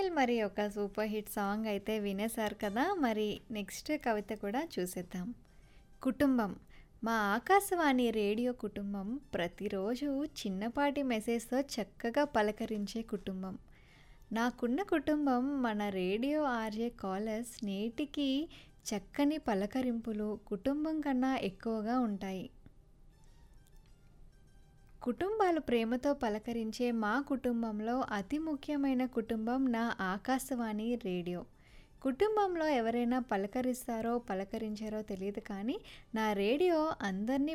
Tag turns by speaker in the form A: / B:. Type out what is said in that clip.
A: Well మరి ఒక super hit song అయితే వినేశారు కదా! మరి నెక్స్ట్ కవిత కూడా చూసేద్దాం. కుటుంబం మా ఆకాశవాణి రేడియో కుటుంబం ప్రతిరోజు చిన్నపాటి మెసేజ్‌తో చక్కగా పలకరించే కుటుంబం. నాకున్న కుటుంబం మన రేడియో ఆర్‌జే కాలర్స్ నేటికీ చక్కని పలకరింపులు కుటుంబం కన్నా ఎక్కువగా ఉంటాయి. కుటుంబాలు ప్రేమతో పలకరించే మా కుటుంబంలో అతి ముఖ్యమైన కుటుంబం నా ఆకాశవాణి రేడియో. కుటుంబంలో ఎవరైనా పలకరిస్తారో, పలకరించరో తెలీదు కానీ నా రేడియో అందరినీ